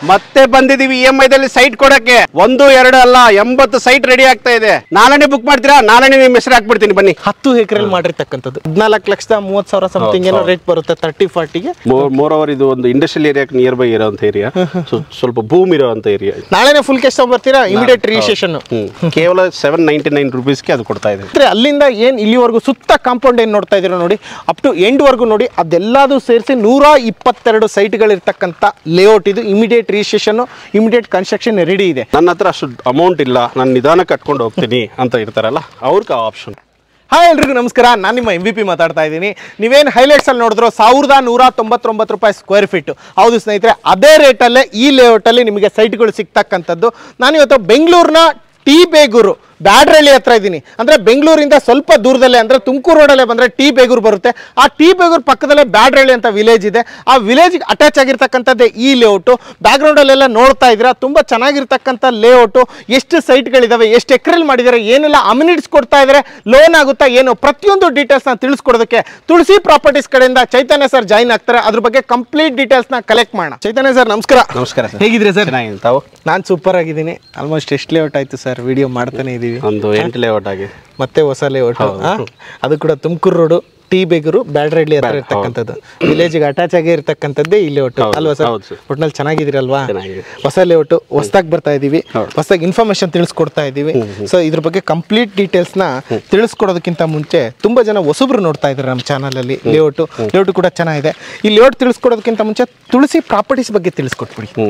ಮತ್ತೆ ಬಂದಿದೀವಿ E M ಐದಲ್ಲಿ site ಕೊಡಕ್ಕೆ ಒಂದು ಎರಡು ಅಲ್ಲ ಎಂಬತ್ತು ಸೈಟ್ ರೆಡಿ ಆಗ್ತಾ ಇದೆ ನಾಳೆನೆ ಬುಕ್ ಮಾಡ್ತೀರಾ ನಾಳೆನೆ ನಿಮ್ಮ ಹೆಸರು ಹಾಕ್ಬಿಡ್ತೀನಿ ಬನ್ನಿ ಹತ್ತು ಎಕರೆಲ್ಲಿ ಮಾಡಿರ್ತಕ್ಕಂಥದ್ದು ಹದಿನಾಲ್ಕು ಲಕ್ಷದ ಮೂವತ್ತು ಸಾವಿರ ಸಮಥಿಂಗ್ ಏನೋ ರೇಟ್ ಬರುತ್ತೆ ತರ್ಟಿ ಫಾರ್ಟಿಗೆ ಮೋರ್ ಓವರ್ ಇದು ಒಂದು ಇಂಡಸ್ಟ್ರಿಯಲ್ ಏರಿಯಾಕ್ಕೆ ನಿಯರ್ ಬೈ ಇರೋಂಥ ಏರಿಯಾ ಸ್ವಲ್ಪ ಭೂಮಿ ಇರೋಂಥ ಏರಿಯಾ ನಾಳೆನೇ ಫುಲ್ ಕೆಸ್ ಬರ್ತೀರಾ ಇಮಿಡಿಯೇಟ್ ರಿಜಿಸ್ಟ್ರೇಷನ್ ಕೇವಲ ಸೆವೆನ್ ನೈಂಟಿ ನೈನ್ ರುಪೀಸ್ಗೆ ಅದು ಕೊಡ್ತಾ ಇದೆ ಅಂದ್ರೆ ಅಲ್ಲಿಂದ ಏನು ಇಲ್ಲಿವರೆಗೂ ಸುತ್ತ ಕಾಂಪೌಂಡ್ ಏನು ನೋಡ್ತಾ ಇದ್ದೀರಾ ನೋಡಿ ಅಪ್ ಟು ಎಂಡ್ವರೆಗೂ ನೋಡಿ ಅದೆಲ್ಲದೂ ಸೇರಿಸಿ ನೂರ ಇಪ್ಪತ್ತೆರಡು ಸೈಟ್ಗಳಿರ್ತಕ್ಕಂಥ ಲೇಔಟ್ ಇದು immediate registration immediate construction ready ಇದೆ ನನ್ನ ಹತ್ರ ಅಷ್ಟು ಅಮೌಂಟ್ ಇಲ್ಲ ನಾನು ನಿಧಾನ ಕಟ್ಕೊಂಡು ಹೋಗ್ತೀನಿ ಅಂತ ಇರ್ತಾರಲ್ಲ ಅವ್ರಿಗೆ ಆ ಆಪ್ಷನ್ ಹಾಯ್ ಎಲ್ರಿಗೂ ನಮಸ್ಕಾರ ನಾನು ನಿಮ್ಮ ಎಂ ವಿ ಪಿ ಮಾತಾಡ್ತಾ ಇದ್ದೀನಿ ನೀವೇನು ಹೈಲೈಟ್ಸಲ್ಲಿ ನೋಡಿದ್ರು ಸಾವಿರದ ನೂರ ತೊಂಬತ್ತೊಂಬತ್ತು ರೂಪಾಯಿ ಸ್ಕ್ವೇರ್ ಫೀಟ್ ಹೌದು ಸ್ನೇಹಿತರೆ ಅದೇ ರೇಟಲ್ಲೇ ಈ ಲೇಔಟಲ್ಲಿ ನಿಮಗೆ ಸೈಟ್ಗಳು ಸಿಗ್ತಕ್ಕಂಥದ್ದು ನಾನು ಇವತ್ತು ಬೆಂಗಳೂರಿನ ಟಿ ಬೇಗೂರು ಬ್ಯಾಡ್ರಳ್ಳಿ ಹತ್ರ ಇದ್ದೀನಿ ಅಂದರೆ ಬೆಂಗಳೂರಿಂದ ಸ್ವಲ್ಪ ದೂರದಲ್ಲೇ ಅಂದರೆ ತುಮಕೂರು ರೋಡಲ್ಲೇ ಬಂದರೆ ಟಿ ಬೇಗೂರು ಬರುತ್ತೆ ಆ ಟಿ ಬೇಗೂರು ಪಕ್ಕದಲ್ಲೇ ಬ್ಯಾಡ್ರಳ್ಳಿ ಅಂತ ವಿಲೇಜ್ ಇದೆ ಆ ವಿಲೇಜ್ಗೆ ಅಟ್ಯಾಚ್ ಆಗಿರ್ತಕ್ಕಂಥದ್ದೇ ಈ ಲೇಔಟು ಬ್ಯಾಕ್ಗ್ರೌಂಡಲ್ಲೆಲ್ಲ ನೋಡ್ತಾ ಇದ್ದೀರಾ ತುಂಬ ಚೆನ್ನಾಗಿರ್ತಕ್ಕಂಥ ಲೇಔಟು ಎಷ್ಟು ಸೈಟ್ಗಳಿದಾವೆ ಎಷ್ಟು ಎಕರೆಲ್ಲಿ ಮಾಡಿದ್ದಾರೆ ಏನೆಲ್ಲ ಅಮ್ಯುನಿಟೀಸ್ ಕೊಡ್ತಾ ಇದ್ದಾರೆ ಲೋನ್ ಆಗುತ್ತಾ ಏನು ಪ್ರತಿಯೊಂದು ಡೀಟೇಲ್ಸ್ನ ತಿಳಿಸ್ಕೊಡೋದಕ್ಕೆ ತುಳಸಿ ಪ್ರಾಪರ್ಟೀಸ್ ಕಡೆಯಿಂದ ಚೈತನ್ಯ ಸರ್ ಜಾಯಿನ್ ಆಗ್ತಾರೆ ಅದ್ರ ಬಗ್ಗೆ ಕಂಪ್ಲೀಟ್ ಡೀಟೇಲ್ಸ್ನ ಕಲೆಕ್ಟ್ ಮಾಡೋಣ ಚೈತನ್ಯ ಸರ್ ನಮಸ್ಕಾರ ನಮಸ್ಕಾರ ಸರ್ ಹೇಗಿದ್ರೆ ಸರ್ ಚೆನ್ನಾಗಿದೆ ತಾವು ನಾನು ಸೂಪರ್ ಆಗಿದ್ದೀನಿ ಆಲ್ಮೋಸ್ಟ್ ಎಷ್ಟು ಲೇಔಟ್ ಆಯ್ತು ಸರ್ ವಿಡಿಯೋ ಮಾಡ್ತಾನೆ ಇದ್ದೀವಿ ಒಂದು ಎಂಟು ಲೇಔಟ್ ಆಗಿ ಮತ್ತೆ ಹೊಸ ಲೇಔಟ್ ಅದು ಕೂಡ ತುಮಕೂರು ರೋಡು ಟಿ ಬೇಗರು ಬ್ಯಾಡ್ರಳ್ಳಿ ಹತ್ರ ಇರ್ತಕ್ಕಂಥದ್ದು ವಿಲೇಜ್ಗೆ ಅಟ್ಯಾಚ್ ಆಗಿ ಇರ್ತಕ್ಕಂಥದ್ದೇ ಈ ಲೇಔಟ್ ಹೌದು, ಅಲ್ವಾ ಸರ್ ಹೌದು ಸರ್. ಒಟ್ನಲ್ಲಿ ಚೆನ್ನಾಗಿದ್ದೀರಲ್ವಾ ಚೆನ್ನಾಗಿದೆ. ಹೊಸ ಲೇಔಟ್ ಹೊಸದಾಗಿ ಬರ್ತಾ ಇದೀವಿ ಹೊಸದಾಗಿ ಇನ್ಫಾರ್ಮೇಶನ್ ತಿಳಿಸ್ಕೊಡ್ತಾ ಇದೀವಿ ಸೊ ಇದ್ರ ಬಗ್ಗೆ ಕಂಪ್ಲೀಟ್ ಡೀಟೇಲ್ಸ್ನ ತಿಳಿಸ್ಕೊಡೋದಕ್ಕಿಂತ ಮುಂಚೆ ತುಂಬಾ ಜನ ಹೊಸಬ್ರು ನೋಡ್ತಾ ಇದ್ದಾರೆ ನಮ್ಮ ಚಾನಲಲ್ಲಿ ಲೇಔಟು ಲೇಔಟ್ ಕೂಡ ಚೆನ್ನಾಗಿದೆ ಈ ಲೇಔಟ್ ತಿಳಿಸ್ಕೊಡೋದಕ್ಕಿಂತ ಮುಂಚೆ ತುಳಸಿ ಪ್ರಾಪರ್ಟೀಸ್ ಬಗ್ಗೆ ತಿಳಿಸ್ಕೊಟ್ಬಿಡಿ ಹ್ಞೂ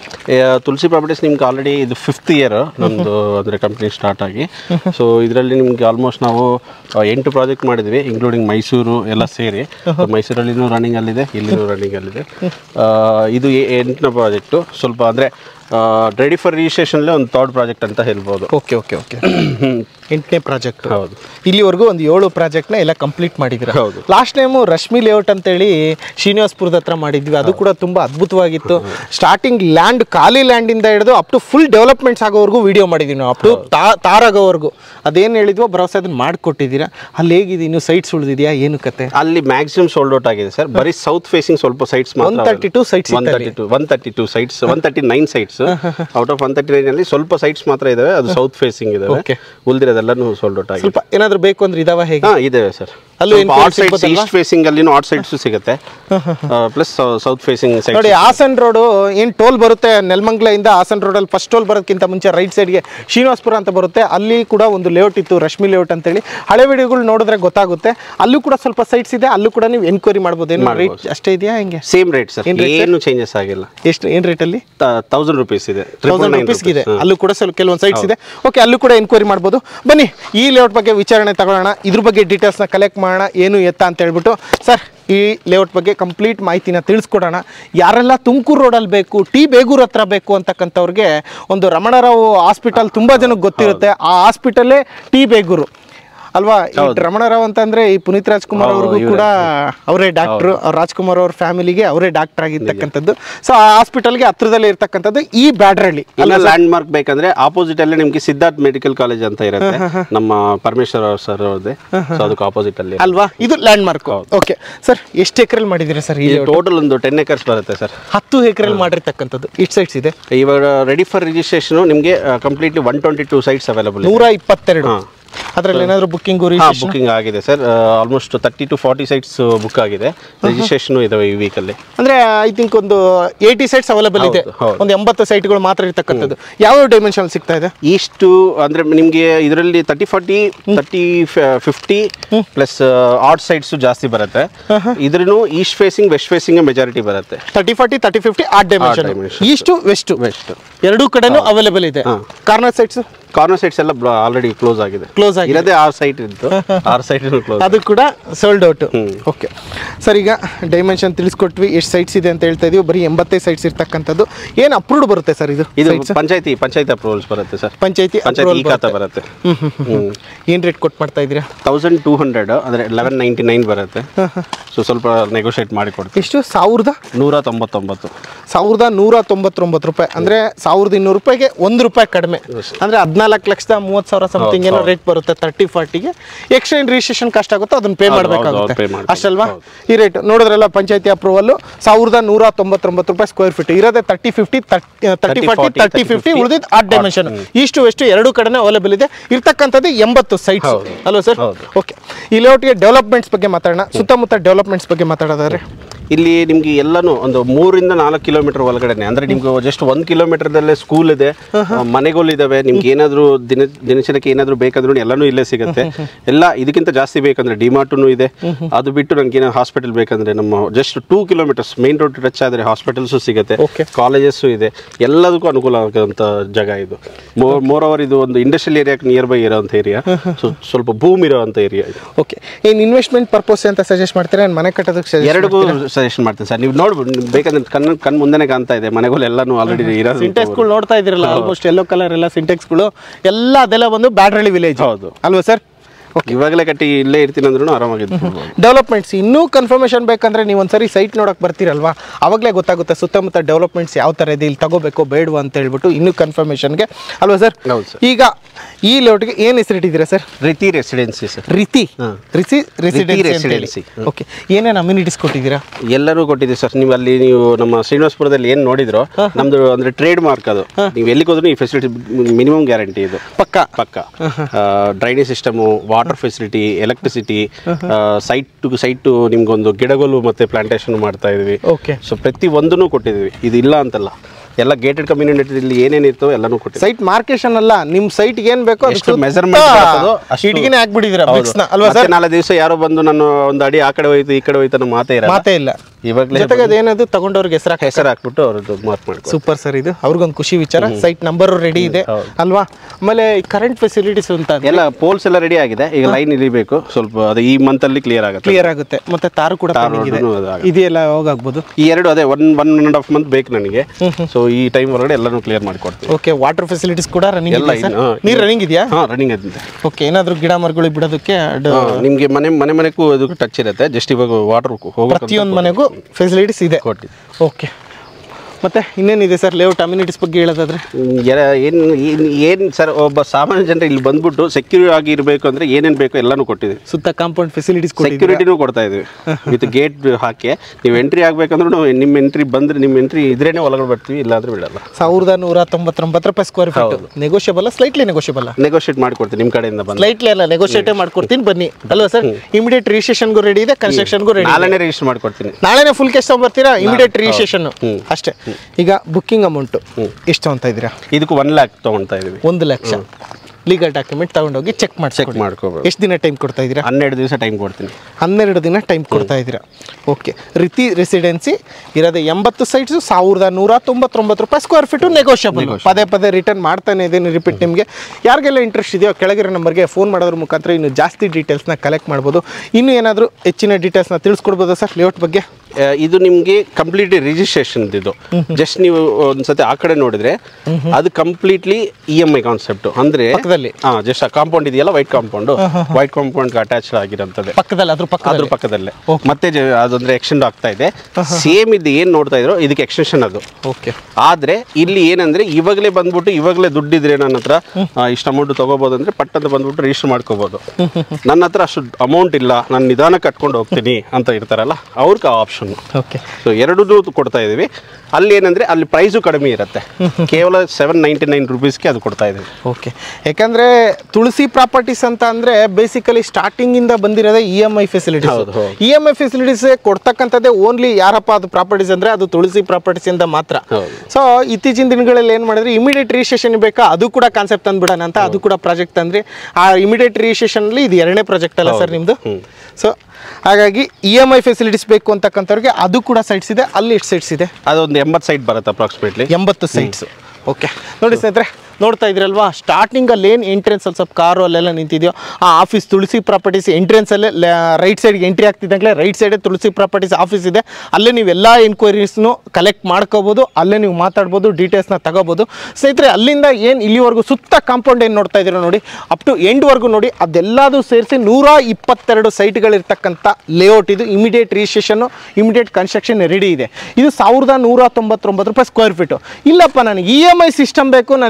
ತುಳಸಿ ಪ್ರಾಪರ್ಟೀಸ್ ನಿಮ್ಗೆ ಆಲ್ರೆಡಿ ಇದು ಫಿಫ್ತ್ ಇಯರ್ ನಮ್ಮದು ಅಂದರೆ ಕಂಪ್ನಿ ಸ್ಟಾರ್ಟ್ ಆಗಿ ಸೊ ಇದರಲ್ಲಿ ನಿಮ್ಗೆ ಆಲ್ಮೋಸ್ಟ್ ನಾವು ಆ, ಎಂಟು ಪ್ರಾಜೆಕ್ಟ್ ಮಾಡಿದ್ವಿ ಇನ್ಕ್ಲೂಡಿಂಗ್ ಮೈಸೂರು ಎಲ್ಲ ಸೇರಿ So, ಮೈಸೂರಲ್ಲಿನೂ ರನ್ನಿಂಗ್ ಅಲ್ಲಿದೆ ಇಲ್ಲಿನೂ ರನ್ನಿಂಗ್ ಅಲ್ಲಿದೆ ಆ, ಇದು ಎ- ಎಂಟನೇ ಪ್ರಾಜೆಕ್ಟು ಸ್ವಲ್ಪ ಅಂದರೆ ರೆಡಿ ಫಾರ್ ರಿಜಿಸ್ಟ್ರೇಷನ್ಲೇ ಒಂದು ಥರ್ಡ್ ಪ್ರಾಜೆಕ್ಟ್ ಅಂತ ಹೇಳ್ಬೋದು ಓಕೆ ಓಕೆ ಓಕೆ ಎಂಟನೇ ಪ್ರಾಜೆಕ್ಟ್ ಹೌದು ಇಲ್ಲಿವರೆಗೂ ಒಂದು ಏಳು ಪ್ರಾಜೆಕ್ಟ್ನ ಎಲ್ಲ ಕಂಪ್ಲೀಟ್ ಮಾಡಿದ್ದೀರಾ ಹೌದು. ಲಾಸ್ಟ್ ಟೈಮು ರಶ್ಮಿ ಲೇಔಟ್ ಅಂತೇಳಿ ಶ್ರೀನಿವಾಸ್ಪುರದ ಹತ್ರ ಮಾಡಿದ್ವಿ ಅದು ಕೂಡ ತುಂಬ ಅದ್ಭುತವಾಗಿತ್ತು ಸ್ಟಾರ್ಟಿಂಗ್ ಲ್ಯಾಂಡ್ ಖಾಲಿ ಲ್ಯಾಂಡಿಂದ ಹಿಡಿದು ಅಪ್ ಟು ಫುಲ್ ಡೆವಲಪ್ಮೆಂಟ್ಸ್ ಆಗೋವರೆಗೂ ವಿಡಿಯೋ ಮಾಡಿದ್ದೀವಿ ನಾವು ಅಪ್ ಟು ತಾರಾಗೋವರೆಗೂ ಅದೇನು ಹೇಳಿದ್ವೋ ಭರವಸೆ ಅದನ್ನ ಮಾಡಿಕೊಟ್ಟಿದ್ದೀರಾ ಅಲ್ಲಿ ಹೇಗಿದೆ ಇನ್ನು ಸೈಟ್ಸ್ ಉಳಿದಿದೆಯಾ ಏನು ಕತೆ ಅಲ್ಲಿ ಮ್ಯಾಕ್ಸಿಮಮ್ ಸೋಲ್ಡ್ ಔಟ್ ಆಗಿದೆ ಸರ್ ಬರೀ ಸೌತ್ ಫೇಸಿಂಗ್ ಸ್ವಲ್ಪ ಸೈಟ್ಸ್ ಮಾತ್ರ 132 sites one thirty two one thirty two sites one thirty nine sites out of one thirty nine ಅಲ್ಲಿ ಸ್ವಲ್ಪ ಸೈಟ್ಸ್ ಮಾತ್ರ ಇದಾವೆ ಅದು ಸೌತ್ ಫೇಸಿಂಗ್ ಇದಾವೆ Okay. ಉಳಿದಿರೋದೆಲ್ಲನೂ ಸೋಲ್ಡ್ ಔಟ್ ಆಗಿದೆ ಸ್ವಲ್ಪ ಏನಾದರೂ ಬೇಕು ಅಂದ್ರೆ ಇದಾವ ಹೇಗೆ ಹಾ ಇದಾವೆ ಸರ್ ಅಲ್ಲೂ ಏನ್ ಆಟ್ ಸೈಡ್ಸ್ ಸಿಗ್ಬೋದಲ್ವಾ? ಈಸ್ಟ್ ಫೇಸಿಂಗ್ ಅಲ್ಲಿ ಆಟ್ ಸೈಡ್ಸ್ ಸಿಗುತ್ತೆ ಪ್ಲಸ್ ಸೌತ್ ಫೇಸಿಂಗ್ ಸೈಡ್ ನೋಡಿ ಹಾಸನ್ ರೋಡು ಏನು ಟೋಲ್ ಬರುತ್ತೆ ನೆಲಮಂಗ್ಲೆಯಿಂದ ಹಾಸನ್ ರೋಡಲ್ಲಿ ಫಸ್ಟ್ ಟೋಲ್ ಬರೋದಕ್ಕಿಂತ ಮುಂಚೆ ರೈಟ್ ಸೈಡ್ಗೆ ಶ್ರೀನಿವಾಸ್ಪುರ ಅಂತ ಬರುತ್ತೆ ಅಲ್ಲಿ ಕೂಡ ಒಂದು ಲೇಔಟ್ ಇತ್ತು ರಶ್ಮಿ ಲೇಔಟ್ ಅಂತೇಳಿ ಹಳೆ ವಿಡಿಯೋಗಳು ನೋಡಿದ್ರೆ ಗೊತ್ತಾಗುತ್ತೆ ಅಲ್ಲೂ ಕೂಡ ಸ್ವಲ್ಪ ಸೈಟ್ಸ್ ಇದೆ ಅಲ್ಲೂ ಕೂಡ ನೀವು ಎನ್ಕ್ವೈರಿ ಮಾಡ್ಬೋದು ಏನು ರೇಟ್ ಅಷ್ಟೇ ಇದೆಯಾ ಹೆಂಗೆ ಸೇಮ್ ರೇಟ್ ಸರ್ ಏನು ಚೇಂಜಸ್ ಆಗಿಲ್ಲ ಎಷ್ಟು ಏನು ರೇಟಲ್ಲಿ ತೌಸಂಡ್ ರುಪೀಸ್ ಇದೆ ತೌಸಂಡ್ ರುಪೀಸ್ಗೆ ಇದೆ ಅಲ್ಲೂ ಕೂಡ ಸ್ವಲ್ಪ ಕೆಲವೊಂದು ಸೈಟ್ಸ್ ಇದೆ ಓಕೆ ಅಲ್ಲೂ ಕೂಡ ಎನ್ಕ್ವೈರಿ ಮಾಡ್ಬೋದು ಬನ್ನಿ ಈ ಲೇಔಟ್ ಬಗ್ಗೆ ವಿಚಾರಣೆ ತಗೊಳ್ಳೋಣ ಇದ್ರ ಬಗ್ಗೆ ಡೀಟೇಲ್ಸ್ನ ಕಲೆಕ್ಟ್ ಮಾಡೋಣ ಏನು ಎತ್ತ ಅಂತ ಹೇಳ್ಬಿಟ್ಟು ಸರ್ ಈ ಲೇಔಟ್ ಬಗ್ಗೆ ಕಂಪ್ಲೀಟ್ ಮಾಹಿತಿನ ತಿಳಿಸ್ಕೊಡೋಣ ಯಾರೆಲ್ಲ ತುಮಕೂರು ರೋಡಲ್ಲಿ ಬೇಕು ಟಿ ಬೇಗೂರು ಹತ್ರ ಬೇಕು ಅಂತಕ್ಕಂಥವ್ರಿಗೆ ಒಂದು ರಮಣರಾವ್ ಹಾಸ್ಪಿಟಲ್ ತುಂಬ ಜನಕ್ಕೆ ಗೊತ್ತಿರುತ್ತೆ ಆ ಹಾಸ್ಪಿಟಲ್ಲೇ ಟಿ ಬೇಗೂರು ಅಲ್ವಾ ಈ ರಮಣರಾವ್ ಅಂತಂದ್ರೆ ಈ ಪುನೀತ್ ರಾಜ್ಕುಮಾರ್ ಅವ್ರಿಗೂ ಕೂಡ ಅವರೇ ಡಾಕ್ಟ್ರು ಅವ್ರ ರಾಜ್ಕುಮಾರ್ ಅವ್ರ ಫ್ಯಾಮಿಲಿಗೆ ಅವರೇ ಡಾಕ್ಟರ್ ಆಗಿರ್ತಕ್ಕಂಥದ್ದು ಸೊ ಆ ಹಾಸ್ಪಿಟಲ್ಗೆ ಹತ್ರದಲ್ಲೇ ಇರ್ತಕ್ಕಂಥದ್ದು ಈ ಬ್ಯಾಡ್ರಳ್ಳಿ ಇನ್ನ ಲ್ಯಾಂಡ್ ಮಾರ್ಕ್ ಬೇಕಂದ್ರೆ ಆಪೋಸಿಟ್ ಅಲ್ಲೇ ನಿಮ್ಗೆ ಸಿದ್ಧಾರ್ಥ್ ಮೆಡಿಕಲ್ ಕಾಲೇಜ್ ಅಂತ ಇರುತ್ತೆ ನಮ್ಮ ಪರಮೇಶ್ವರ್ ಸರ್ ಅವ್ರದ್ದೇ ಸೊ ಅದಕ್ಕೆ ಆಪೋಸಿಟ್ ಅಲ್ಲಿ ಅಲ್ವಾ ಇದು ಲ್ಯಾಂಡ್ ಮಾರ್ಕ್ ಓಕೆ ಸರ್ ಎಷ್ಟು ಎಕರೆಲ್ಲಿ ಮಾಡಿದ್ದೀರಾ ಸರ್ ಈ ಟೋಟಲ್ ಒಂದು ಟೆನ್ ಏಕರ್ಸ್ ಬರುತ್ತೆ ಸರ್ ಹತ್ತು ಎಕರೆಲ್ಲಿ ಮಾಡಿರ್ತಕ್ಕಂಥದ್ದು ಇಟ್ ಸೈಟ್ಸ್ ಇದೆ ಇವಾಗ ರೆಡಿ ಫಾರ್ ರಿಜಿಸ್ಟ್ರೇಷನ್ ನಿಮಗೆ completely one twenty two sites available ನೂರ ಇಪ್ಪತ್ತೆರಡು ಅದ್ರಲ್ಲಿ ಏನಾದ್ರು ಬುಕ್ಕಿಂಗು ಹಾ ಬುಕಿಂಗ್ ಆಗಿದೆ sir almost thirty to forty sites book ಆಗಿದೆ ರಿಜಿಸ್ಟ್ರೇಷನ್ ಇದಾವೆ ಈ ವೀಕಲ್ಲಿ ಅಂದ್ರೆ ಐ ಥಿಂಕ್ ಒಂದು ಏಯ್ಟಿ ಸೈಟ್ಸ್ ಅವೈಲೇಬಲ್ ಇದೆ ಹೌದು. ಒಂದು ಎಂಬತ್ತು ಸೈಟ್ಗಳು ಮಾತ್ರ ಇರ್ತಕ್ಕಂಥದ್ದು ಯಾವ ಡೈಮೆನ್ಷನ್ ಸಿಗ್ತಾ ಇದೆ ಈಸ್ಟು ಅಂದ್ರೆ ನಿಮಗೆ ಇದರಲ್ಲಿ thirty forty thirty fifty plus odd sites ಜಾಸ್ತಿ ಬರುತ್ತೆ ಇದ್ರೂ east facing west facing majority ಬರುತ್ತೆ ತರ್ಟಿ ಫಾರ್ಟಿ ತರ್ಟಿ ಫಿಫ್ಟಿ ಆ dimension dimension. East west west ಎರಡೂ ಕಡೆನೂ ಅವೈಲೇಬಲ್ ಇದೆ ಕಾರ್ನರ್ ಸೈಟ್ಸ್ ಕಾರ್ನರ್ ಸೈಡ್ಸ್ ಎಲ್ಲ ಆಲ್ರೆಡಿ ಕ್ಲೋಸ್ ಆಗಿದೆ ಕ್ಲೋಸ್ ಆಗಿದೆ ಇರೋದೇ ಆರು ಸೈಟ್ ಇತ್ತು ಆರು ಸೈಟ್ ಕ್ಲೋಸ್ ಅದು ಕೂಡ ಸೋಲ್ಡ್ ಔಟ್ ಓಕೆ ಸರ್ ಈಗ ಡೈಮೆನ್ಷನ್ ತಿಳಿಸ್ಕೊಟ್ವಿ ಎಷ್ಟು ಸೈಟ್ಸ್ ಇದೆ ಅಂತ ಹೇಳ್ತಾ ಇದೀವಿ ಬರೀ ಎಂಬತ್ತೈದು ಸೈಟ್ಸ್ ಇರ್ತಕ್ಕಂಥದ್ದು ಏನು ಅಪ್ರೂವ್ಡ್ ಬರುತ್ತೆ ಸರ್ ಇದು ಇದು ಪಂಚಾಯತಿ ಪಂಚಾಯತಿ ಅಪ್ರೂವಲ್ಸ್ ಬರುತ್ತೆ ಸರ್ ಪಂಚಾಯತಿ ಪಂಚಾಯತಿ ಈ ಖಾತಾ ಬರುತ್ತೆ ಏನು ರೇಟ್ ಕೊಟ್ಟು ಮಾಡ್ತಾ ಇದ್ದೀರಾ ತೌಸಂಡ್ ಟೂ ಹಂಡ್ರೆಡ್ ಅಂದರೆ ಲೆವೆನ್ ನೈಂಟಿ ನೈನ್ ಬರುತ್ತೆ ಸೊ ಸ್ವಲ್ಪ ನೆಗೋಷಿಯೇಟ್ ಮಾಡಿ ಕೊಡ್ತೀವಿ ಎಷ್ಟು ಸಾವಿರದ ನೂರ ತೊಂಬತ್ತೊಂಬತ್ತು ಸಾವಿರದ ನೂರ ತೊಂಬತ್ತೊಂಬತ್ತು ರೂಪಾಯಿ ಅಂದ್ರೆ ಸಾವಿರದ ಇನ್ನೂರು ರೂಪಾಯಿಗೆ ಒಂದು ರೂಪಾಯಿ ಕಡಿಮೆ ಅಂದ್ರೆ ಹದಿನಾಲ್ಕು ಲಕ್ಷದ ಮೂವತ್ತು ಸಾವಿರ ಸಮಥಿಂಗ್ ಏನೋ ರೇಟ್ ಬರುತ್ತೆ ತರ್ಟಿ ಫಾರ್ಟಿಗೆ ಎಕ್ಸ್ಚೇಂಜ್ ರಿಜಿಸ್ಟ್ರೇಷನ್ ಕಾಸ್ಟ್ ಆಗುತ್ತೋ ಅದನ್ನ ಪೇ ಹೌದು, ಮಾಡಬೇಕಾಗುತ್ತೆ ಹೌದು, pay ಮಾಡ್ಬೇಕು. ಅಷ್ಟಲ್ವಾ ಈ ರೇಟ್ ನೋಡಿದ್ರಲ್ಲ ಪಂಚಾಯತಿ ಅಪ್ರೂವಲ್ ಸಾವಿರದ ನೂರ ತೊಂಬತ್ತೊಂಬತ್ತು ರೂಪಾಯಿ ಸ್ಕ್ವೇರ್ ಫೀಟ್ ಇರೋದೇ thirty fifty thirty forty 40, thirty fifty ಉಳಿದಿದ್ದು ಆರ್ಟ್ ಡೈಮೆನ್ಷನ್ ಇಷ್ಟು ಎಷ್ಟು ಎರಡು ಕಡೆನೇ ಅವೈಲೇಬಲ್ ಇದೆ ಇರ್ತಕ್ಕಂಥದ್ದು ಎಂಬತ್ತು ಸೈಟ್ಸ್ ಅಲ್ವಾ ಸರ್ ಹೌದು. ಓಕೆ ಈ ಲೇಔಟ್ಗೆ ಡೆವಲಪ್ಮೆಂಟ್ಸ್ ಬಗ್ಗೆ ಮಾತಾಡೋಣ ಸುತ್ತಮುತ್ತ ಡೆವಲಪ್ಮೆಂಟ್ಸ್ ಬಗ್ಗೆ ಮಾತಾಡೋದಾದ್ರೆ ಇಲ್ಲಿ ನಿಮ್ಗೆ ಎಲ್ಲಾನು ಒಂದು ಮೂರಿಂದ ನಾಲ್ಕು ಕಿಲೋಮೀಟರ್ ಒಳಗಡೆನೆ ಅಂದ್ರೆ ನಿಮ್ಗೆ ಜಸ್ಟ್ ಒಂದ್ ಕಿಲೋಮೀಟರ್ದಲ್ಲೇ ಸ್ಕೂಲ್ ಇದೆ ಮನೆಗಳು ಇದಾವೆ ನಿಮ್ಗೆ ಏನಾದ್ರು ದಿನ ದಿನಚರಿಕೆ ಏನಾದ್ರು ಬೇಕಾದ್ರೂ ಎಲ್ಲಾನು ಇಲ್ಲೇ ಸಿಗುತ್ತೆ ಎಲ್ಲ ಇದಕ್ಕಿಂತ ಜಾಸ್ತಿ ಬೇಕಂದ್ರೆ ಡಿಮಾರ್ಟು ಇದೆ ಅದು ಬಿಟ್ಟು ನನಗೆ ಏನೋ ಹಾಸ್ಪಿಟಲ್ ಬೇಕಂದ್ರೆ ನಮ್ಮ just two kilometres main road touch ಆದ್ರೆ ಹಾಸ್ಪಿಟಲ್ಸು ಸಿಗುತ್ತೆ Okay. ಕಾಲೇಜಸ್ಸು ಇದೆ ಎಲ್ಲದಕ್ಕೂ ಅನುಕೂಲ ಆಗುವಂತ ಜಾಗ ಇದು ಮೋರ್ ಓವರ್ ಇದು ಒಂದು ಇಂಡಸ್ಟ್ರಿಯಲ್ ಏರಿಯಾಕ್ಕೆ ನಿಯರ್ ಬೈ ಇರೋಂಥ ಏರಿಯಾ ಸ್ವಲ್ಪ ಭೂಮಿ ಇರೋಂಥ ಏರಿಯಾ ಇದು ಓಕೆ ಏನು ಇನ್ವೆಸ್ಟ್ಮೆಂಟ್ ಪರ್ಪಸ್ ಅಂತ ಸಜೆಸ್ಟ್ ಮಾಡ್ತೀರಾ ಏನು ಮನೆ ಕಟ್ಟೋದಕ್ಕೆ ಸಜೆಸ್ಟ್ ಎರಡಿಗೂ ಸಜೆಷನ್ ಮಾಡ್ತೀನಿ ಸರ್ ನೀವು ನೋಡ್ಬೋದು ನಿಮ್ಗೆ ಬೇಕಂದ್ರೆ ಕಣ್ಣು ಕಣ್ಣು ಮುಂದೆನೆ ಕಾಣ್ತಾ ಇದೆ ಮನೆಗಳು ಎಲ್ಲಾನು ಆಲ್ರೆಡಿ ಇರೋದು ಸಿಂಟೆಕ್ಸ್ಗಳು ನೋಡ್ತಾ ಇದ್ದೀರಲ್ಲ ಆಲ್ಮೋಸ್ಟ್ ಎಲ್ಲೋ ಕಲರ್ ಎಲ್ಲ ಸಿಂಟೆಕ್ಸ್ಗಳು ಎಲ್ಲ ಅದೆಲ್ಲ ಒಂದು ಬ್ಯಾಡ್ರಳ್ಳಿ ವಿಲೇಜ್ ಹೌದು. ಅಲ್ವಾ ಸರ್ ಇವಾಗಲೇ ಕಟ್ಟಿ ಇಲ್ಲೇ ಇರ್ತೀನಿ ಅಂದ್ರೂ ಆರಾಮಾಗಿದ್ದು ಡೆವಲಪ್ಮೆಂಟ್ಸ್ ಇನ್ನೂ ಕನ್ಫರ್ಮೇಷನ್ ಬೇಕಂದ್ರೆ ನೀವು ಒಂದ್ಸರಿ ಸೈಟ್ ನೋಡಕ್ ಬರ್ತೀರಲ್ವಾ ಅವಾಗಲೇ ಗೊತ್ತಾಗುತ್ತೆ ಸುತ್ತಮುತ್ತ ಡೆವಲಪ್ಮೆಂಟ್ಸ್ ಯಾವ ಥರ ಇದೆ ಇಲ್ಲಿ ತಗೋಬೇಕೋ ಬೇಡವಾ ಅಂತ ಹೇಳ್ಬಿಟ್ಟು ಇನ್ನೂ ಕನ್ಫರ್ಮೇಷನ್ಗೆ ಅಲ್ವಾ ಸರ್ ಹೌದು ಸರ್ ಈಗ ಈ ಲೇಔಟ್ಗೆ ಏನು ಹೆಸರಿಟ್ಟಿದ್ದೀರಾ sir Rithi residency sir Rithi ಹಾ. ರಿಸಿ ರೆಸಿಡೆನ್ಸಿ residency. ಓಕೆ ಏನೇನು ಅಮ್ಯುನಿಟೀಸ್ ಕೊಟ್ಟಿದ್ದೀರಾ ಎಲ್ಲರೂ ಕೊಟ್ಟಿದ್ದೀವಿ ಸರ್ ನೀವು ಅಲ್ಲಿ ನೀವು ನಮ್ಮ ಶ್ರೀನಿವಾಸಪುರದಲ್ಲಿ ಏನು ನೋಡಿದ್ರೋ ನಮ್ದು ಅಂದ್ರೆ ಟ್ರೇಡ್ ಮಾರ್ಕ್ ಅದು ನೀವು ಎಲ್ಲಿಗೆ ಹೋದ್ರೂ ಈ ಫೆಸಿಲಿಟಿ ಮಿನಿಮಮ್ ಗ್ಯಾರಂಟಿ ಇದು ಪಕ್ಕ ಪಕ್ಕ drainage system water facility electricity site to site ನಿಮ್ಗೊಂದು ಗಿಡಗಳು ಮತ್ತೆ ಪ್ಲಾಂಟೇಶನ್ ಮಾಡ್ತಾ ಇದೀವಿ ಓಕೆ ಸೊ ಪ್ರತಿ ಒಂದನ್ನು ಕೊಟ್ಟಿದ್ದೀವಿ ಇದು ಇಲ್ಲ ಅಂತಲ್ಲ ಎಲ್ಲ ಗೇಟೆಡ್ ಕಮ್ಯುನಿಟಿಲಿ ಏನೇನು ಇರ್ತವೆ ಎಲ್ಲನೂ ಕೊಟ್ಟಿದ್ದೀವಿ ಸೈಟ್ ಮಾರ್ಕೇಶನ್ ಅಲ್ಲ ನಿಮ್ಮ ಸೈಟ್ಗೆ ಏನು ಬೇಕೋ ಎಷ್ಟು measurement ಬರ್ತದೋ ಅಷ್ಟು- ಇಟಿಗೆನೆ ಹಾಕ್ಬಿಟ್ಟಿದ್ದೀರಾ ಹೌದು. bricks ನ, ಅಲ್ವಾ ಮತ್ತೆ ಸರ್ ನಾಳೆ ದಿವಸ ಯಾರೋ ಬಂದು ನಾನು ಒಂದು ಅಡಿ ಆ ಕಡೆ ಹೋಯ್ತು ಈ ಕಡೆ ಹೋಯ್ತು ಅನ್ನೋ ಮಾತೇ ಇರಲ್ಲ ಮಾತೇ ಇಲ್ಲ ಇವಾಗಲೇ ಜೊತೆಗೆ ಅದೇನದು ತಗೊಂಡವ್ರಿಗೆ ಹೆಸರು ಹೆಸರು ಹಾಕ್ಬಿಟ್ಟು ಅವ್ರದ್ದು ಮಾರ್ಕ್ ಮಾಡ್ಕೊ ಸೂಪರ್ ಸರ್ ಇದು ಅವ್ರಿಗೊಂದು ಖುಷಿ ವಿಚಾರ ಸೈಟ್ ನಂಬರ್ ರೆಡಿ ಇದೆ ಅಲ್ವಾ ಆಮೇಲೆ ಕರೆಂಟ್ ಫೆಸಿಲಿಟೀಸ್ ಅಂತ ಎಲ್ಲ ಪೋಲ್ಸ್ ಎಲ್ಲ ರೆಡಿ ಆಗಿದೆ ಈಗ ಲೈನ್ ಇಳಿಬೇಕು ಸ್ವಲ್ಪ ಅದು ಈ ಮಂತ್ ಅಲ್ಲಿ ಕ್ಲಿಯರ್ ಆಗುತ್ತೆ ಕ್ಲಿಯರ್ ಆಗುತ್ತೆ ಮತ್ತೆ ತಾರು ಕೂಡ pending ಇದೆ roadನು ಅದು ಆಗುತ್ತೆ. ಇದೆಲ್ಲ ಹೋಗಾಗ್ಬೋದು ಈ ಎರಡು ಅದೇ one one and half month ಬೇಕು ನನಗೆ ಸೊ ಈ ಟೈಮ್ ಒಳಗಡೆ ಎಲ್ಲಾನು ಕ್ಲಿಯರ್ ಮಾಡಿಕೊಡ್ತೀವಿ ಓಕೆ ವಾಟರ್ ಫೆಸಿಲಿಟೀಸ್ ಕೂಡ ರನ್ನಿಂಗ್ ಎಲ್ಲ ಇದೆ ಸರ್ ಇನ್ನು- ನೀರು ರನ್ನಿಂಗ್ ಇದೆಯಾ ಹಾ ರನ್ನಿಂಗ್ ಇದೆ ಓಕೆ ಏನಾದರೂ ಗಿಡ ಮರಗಳು ಬಿಡೋದಕ್ಕೆ ಅದು ಹಾ, ನಿಮ್ಗೆ ಮನೆ ಮನೆ ಮನೆಗೂ ಅದು ಟಚ್ ಇರುತ್ತೆ ಜಸ್ಟ್ ಇವಾಗ ವಾಟರ್ ಹೋಗೋ ಪ್ರತಿಯೊಂದು ಮನೆಗೂ ಫೆಸಿಲಿಟೀಸ್ ಇದೆ ಕೊಟ್ಟಿದ್ದು ಓಕೆ ಮತ್ತೆ ಇನ್ನೇನಿದೆ ಸರ್ ಲೇಔಟ್ ಅಮ್ಯುನಿಟೀಸ್ ಬಗ್ಗೆ ಹೇಳೋದಾದ್ರೆ ಏನು ಏನು ಸರ್ ಒಬ್ಬ ಸಾಮಾನ್ಯ ಜನರು ಇಲ್ಲಿ ಬಂದ್ಬಿಟ್ಟು ಸೆಕ್ಯೂರ್ ಆಗಿ ಇರಬೇಕು ಅಂದ್ರೆ ಏನೇನು ಬೇಕೋ ಎಲ್ಲಾನು ಕೊಟ್ಟಿದ್ದೀವಿ ಸುತ್ತ ಕಾಂಪೌಂಡ್ ಫೆಸಿಲಿಟೀಸ್ ಕೊಡಿ ಸೆಕ್ಯೂರಿಟಿನೂ ಕೊಡ್ತಾ ಇದೀವಿ ವಿತ್ ಗೇಟ್ ಹಾಕಿ ನೀವು ಎಂಟ್ರಿ ಆಗ್ಬೇಕಂದ್ರೂ ನಿಮ್ಮ ಎಂಟ್ರಿ ಬಂದ್ರೆ ನಿಮ್ಮ ಎಂಟ್ರಿ ಇದ್ರೇನೆ ಒಳಗಡೆ ಬರ್ತೀವಿ ಇಲ್ಲಾಂದ್ರೆ ಬಿಡಲ್ಲ ಸಾವಿರದ ನೂರ ತೊಂಬತ್ತೊಂಬತ್ತು ರೂಪಾಯಿ square feet negotiable slightly negotiable negotiate ಮಾಡಿಕೊಡ್ತೀನಿ ನಿಮ್ಮ ಕಡೆಯಿಂದ ಬಂದು ಸ್ಲೈಟ್ಲಿ ಅಲ್ಲ ನೆಗೋಷಿಯೇಟೇ ಮಾಡ್ಕೊಡ್ತೀನಿ ಬನ್ನಿ ಅಲ್ವಾ ಸರ್ ಇಮಿಡಿಯೇಟ್ ರಿಜಿಸ್ಟ್ರೇಷನ್ಗೂ ರೆಡಿ ಇದೆ ಕನ್ಸ್ಟ್ರಕ್ಷನ್ಗೂ ರೆಡಿ ನಾಳೆನೇ ರಿಜಿಸ್ಟರ್ ಮಾಡ್ಕೊಡ್ತೀನಿ ನಾಳೆನೇ ಫುಲ್ ಕ್ಯಾಶ್ ತೊಗೊಂಬರ್ತೀರಾ ಇಮಿಡಿಯೇಟ್ ರಿಜಿಸ್ಟ್ರೇಷನ್ ಅಷ್ಟೇ ಈಗ ಬುಕ್ಕಿಂಗ್ ಅಮೌಂಟು ಎಷ್ಟು ಅಂತ ಇದ್ದೀರಾ ಇದಕ್ಕೂ ಒನ್ ಲ್ಯಾಕ್ ತೊಗೊಳ್ತಾ ಇದೀವಿ ಒಂದು ಲಕ್ಷ ಲೀಗಲ್ ಡಾಕ್ಯುಮೆಂಟ್ ತಗೊಂಡೋಗಿ ಚೆಕ್ ಮಾಡಿ ಚೆಕ್ ಮಾಡ್ಕೋಬೇಕು ಎಷ್ಟು ದಿನ ಟೈಮ್ ಕೊಡ್ತಾ ಇದ್ದೀರಾ ಹನ್ನೆರಡು ದಿವಸ ಟೈಮ್ ಕೊಡ್ತೀನಿ ಹನ್ನೆರಡು ದಿನ ಟೈಮ್ ಕೊಡ್ತಾ ಇದ್ದೀರಾ ಓಕೆ ರಿತಿ ರೆಸಿಡೆನ್ಸಿ ಇರೋದು ಎಂಬತ್ತು ಸೈಟ್ಸು ಸಾವಿರದ ನೂರ ತೊಂಬತ್ತೊಂಬತ್ತು ರೂಪಾಯಿ ಸ್ಕ್ವೇರ್ ಫೀಟು ನೆಗೋಷಿಯಬಲ್ ಪದೇ ಪದೇ ರಿಟರ್ನ್ ಮಾಡ್ತಾನೆ ಇದ್ದೀನಿ ರಿಪೀಟ್ ನಿಮಗೆ ಯಾರಿಗೆಲ್ಲ ಇಂಟ್ರೆಸ್ಟ್ ಇದೆಯೋ ಕೆಳಗಿರೋ ನಂಬರ್ಗೆ ಫೋನ್ ಮಾಡೋದ್ರ ಮುಖಾಂತರ ಇನ್ನು ಜಾಸ್ತಿ ಡೀಟೇಲ್ಸ್ನ ಕಲೆಕ್ಟ್ ಮಾಡ್ಬೋದು ಇನ್ನೂ ಏನಾದರೂ ಹೆಚ್ಚಿನ ಡೀಟೇಲ್ಸ್ನ ತಿಳಿಸ್ಕೊಡ್ಬೋದಾ ಸರ್ ಲೇಔಟ್ ಬಗ್ಗೆ ಆ, ಇದು ನಿಮಗೆ ಕಂಪ್ಲೀಟ್ಲಿ ರಿಜಿಸ್ಟ್ರೇಷನ್ ಇದು ಜಸ್ಟ್ ನೀವು ಒಂದ್ಸತಿ ಆ ಕಡೆ ನೋಡಿದ್ರೆ ಅದು completely E M I concept ಅಂದ್ರೆ ಪಕ್ಕದಲ್ಲಿ ಹಾ ಜಸ್ಟ್ ಆ ಕಾಂಪೌಂಡ್ ಇದೆಯಲ್ಲ white compound white compound attach ಆಗಿರೋಂಥದ್ದು ಪಕ್ಕದಲ್ಲಿ ಅದ್ರ ಅದ್ರ ಪಕ್ಕದಲ್ಲಿ ಪಕ್ಕದಲ್ಲೇ ಮತ್ತೆ ಜ- ಅದಂದ್ರೆ ಎಕ್ಸ್ಟೆಂಡ್ ಆಗ್ತಾ ಇದೆ ಸೇಮ್ ಇದು ಏನ್ ನೋಡ್ತಾ ಇದ್ರು ಇದಕ್ಕೆ ಎಕ್ಸ್ಟೆನ್ಷನ್ ಅದು ಓಕೆ ಆದ್ರೆ ಇಲ್ಲಿ ಏನಂದ್ರೆ ಇವಾಗಲೇ ಬಂದ್ಬಿಟ್ಟು ಇವಾಗಲೇ ದುಡ್ಡಿದ್ರೆ ನನ್ನ ಹತ್ರ ಆ, ಇಷ್ಟು ಅಮೌಂಟ್ ತಗೋಬಹುದು ಅಂದ್ರೆ ಪಟ್ಟಂತ ಬಂದ್ಬಿಟ್ಟು ರಿಜಿಸ್ಟರ್ ಮಾಡ್ಕೋಬಹುದು ನನ್ನ ಹತ್ರ ಅಷ್ಟು ಅಮೌಂಟ್ ಇಲ್ಲ ನಾನು ನಿಧಾನ ಕಟ್ಕೊಂಡು ಹೋಗ್ತೀನಿ ಅಂತ ಇರ್ತಾರಲ್ಲ ಅವ್ರಿಗೆ ಆ ಆಪ್ಷನ್ ಓಕೆ ಸೊ ಎರಡೂ ಕೊಡ್ತಾ ಇದೀವಿ ಅಲ್ಲಿ ಏನಂದ್ರೆ ಅಲ್ಲಿ ಪ್ರೈಸು ಕಡಿಮೆ ಇರುತ್ತೆ ಕೇವಲ ಸೆವೆನ್ ನೈಂಟಿ ನೈನ್ ರುಪೀಸ್ಗೆ ಅದು ಕೊಡ್ತಾ ಇದೀವಿ ಓಕೆ ಯಾಕಂದ್ರೆ ತುಳಸಿ ಪ್ರಾಪರ್ಟೀಸ್ ಅಂತ ಅಂದ್ರೆ ಬೇಸಿಕಲಿ ಸ್ಟಾರ್ಟಿಂಗ್ ಇಂದ ಬಂದಿರೋದೇ ಇ ಎಮ್ ಐ ಫೆಸಿಲಿಟೀಸ್ ಹೌದು, ಹೌದು. ಇ ಎಮ್ ಐ ಫೆಸಿಲಿಟೀಸ್ ಕೊಡ್ತಕ್ಕಂಥದ್ದೇ ಓನ್ಲಿ ಯಾರಪ್ಪ ಅದು ಪ್ರಾಪರ್ಟೀಸ್ ಅಂದ್ರೆ ಅದು ತುಳಸಿ ಪ್ರಾಪರ್ಟೀಸ್ ಇಂದ ಮಾತ್ರ ಹೌದು. ಸೊ ಇತ್ತೀಚಿನ ದಿನಗಳಲ್ಲಿ ಏನು ಮಾಡಿದ್ರೆ ಇಮಿಡಿಯೇಟ್ ರಿಜಿಸ್ಟ್ರೇಷನ್ ಬೇಕಾ ಅದು ಕೂಡ ಕಾನ್ಸೆಪ್ಟ್ ತಂದ್ಬಿಡೋಣ ಅಂತ ಅದು ಕೂಡ ಪ್ರಾಜೆಕ್ಟ್ ತಂದ್ರಿ ಆ ಇಮಿಡಿಯೇಟ್ ರಿಜಿಸ್ಟ್ರೇಷನ್ ಅಲ್ಲಿ ಇದು ಎರಡನೇ ಪ್ರಾಜೆಕ್ಟ್ ಅಲ್ಲ ಸರ್ ನಿಮ್ದು ಸೊ ಹಾಗಾಗಿ ಇ ಎಮ್ ಐ ಫೆಸಿಲಿಟೀಸ್ ಬೇಕು ಅಂತಕ್ಕಂಥವ್ರಿಗೆ ಅದು ಕೂಡ ಸೈಟ್ಸ್ ಇದೆ ಅಲ್ಲಿ ಎಷ್ಟು ಸೈಟ್ಸ್ ಇದೆ ಅದೊಂದು ಎಂಬತ್ತು ಸೈಟ್ ಬರುತ್ತೆ ಅಪ್ರಾಕ್ಸಿಮೇಟ್ಲಿ ಎಂಬತ್ತು ಸೈಟ್ಸ್ ಓಕೆ ನೋಡಿ ಸ್ನೇಹಿತರೆ ನೋಡ್ತಾ ಇದ್ರಲ್ವಾ ಸ್ಟಾರ್ಟಿಂಗ್ ಅಲ್ಲಿ ಏನು ಎಂಟ್ರೆನ್ಸ್ ಅಲ್ಲಿ ಸ್ವಲ್ಪ ಕಾರು ಅಲ್ಲೆಲ್ಲ ನಿಂತಿದೆಯೋ ಆ ಆಫೀಸ್ ತುಳಸಿ ಪ್ರಾಪರ್ಟೀಸ್ ಎಂಟ್ರೆನ್ಸ್ ಅಲ್ಲೇ ರೈಟ್ ಸೈಡ್ಗೆ ಎಂಟ್ರಿ ಆಗ್ತಿದ್ದಾಗಲೇ ರೈಟ್ ಸೈಡೇ ತುಳಸಿ ಪ್ರಾಪರ್ಟೀಸ್ ಆಫೀಸ್ ಇದೆ ಅಲ್ಲೇ ನೀವು ಎಲ್ಲ ಎನ್ಕ್ವೈರೀಸ್ನು ಕಲೆಕ್ಟ್ ಮಾಡ್ಕೋಬೋದು ಅಲ್ಲೇ ನೀವು ಮಾತಾಡ್ಬೋದು ಡೀಟೇಲ್ಸ್ನ ತಗೋಬೋದು ಸ್ನೇಹಿತರೆ ಅಲ್ಲಿಂದ ಏನು ಇಲ್ಲಿವರೆಗೂ ಸುತ್ತ ಕಾಂಪೌಂಡ್ ಏನು ನೋಡ್ತಾ ಇದ್ದೀರೋ ನೋಡಿ ಅಪ್ ಟು ಎಂಡ್ವರೆಗೂ ನೋಡಿ ಅದೆಲ್ಲದೂ ಸೇರಿಸಿ ನೂರ ಇಪ್ಪತ್ತೆರಡು ಸೈಟ್ಗಳಿರ್ತಕ್ಕಂಥ ಲೇಔಟ್ ಇದು ಇಮಿಡಿಯೇಟ್ ರಿಜಿಸ್ಟ್ರೇಷನ್ನು ಇಮಿಡಿಯೇಟ್ ಕನ್ಸ್ಟ್ರಕ್ಷನ್ ರೆಡಿ ಇದೆ ಇದು ಸಾವಿರದ ನೂರ ತೊಂಬತ್ತೊಂಬತ್ತು ರೂಪಾಯಿ ಸ್ಕ್ವೇರ್ ಫೀಟು ಇಲ್ಲಪ್ಪ ನನಗೆ ಇ ಎಮ್ ಐ ಸಿಸ್ಟಮ್ ಬೇಕು ನನಗೆ